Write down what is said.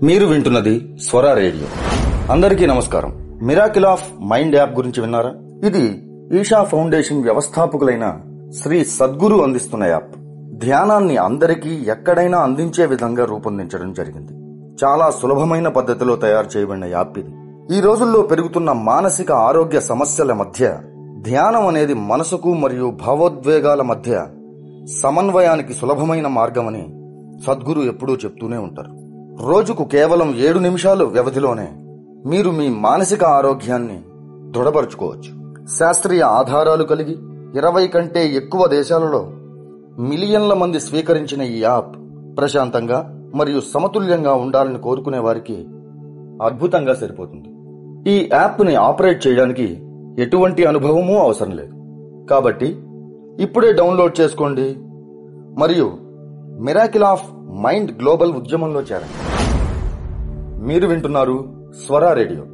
మీరు వింటున్నది స్వర రేడియో అందరికీ నమస్కారం మిరాకిల్ ఆఫ్ మైండ్ యాప్ గురించి విన్నారా ఇది ఈషా ఫౌండేషన్ వ్యవస్థాపకులైన శ్రీ సద్గురు అందిస్తున్న యాప్ ధ్యానాన్ని అందరికీ ఎక్కడైనా అందించే విధంగా రూపొందించడం జరిగింది చాలా సులభమైన పద్ధతిలో తయారు చేయబడిన యాప్ ఇది ఈ రోజుల్లో పెరుగుతున్న మానసిక ఆరోగ్య సమస్యల మధ్య ధ్యానం అనేది మనసుకు మరియు భావోద్వేగాల మధ్య సమన్వయానికి సులభమైన మార్గమని సద్గురు ఎప్పుడూ చెప్తూనే ఉంటారు రోజుకు కేవలం ఏడు నిమిషాలు వ్యవధిలోనే మీరు మీ మానసిక ఆరోగ్యాన్ని దృఢపరచుకోవచ్చు శాస్త్రీయ ఆధారాలు కలిగి ఇరవై కంటే ఎక్కువ దేశాలలో మిలియన్ల మంది స్వీకరించిన ఈ యాప్ ప్రశాంతంగా మరియు సమతుల్యంగా ఉండాలని కోరుకునే వారికి అద్భుతంగా సరిపోతుంది ఈ యాప్ని ఆపరేట్ చేయడానికి ఎటువంటి అనుభవమూ అవసరం లేదు కాబట్టి ఇప్పుడే డౌన్లోడ్ చేసుకోండి మరియు మిరాకిల్ ఆఫ్ మైండ్ గ్లోబల్ ఉద్యమంలో చేరండి మీరు వింటున్నారు స్వరా రేడియో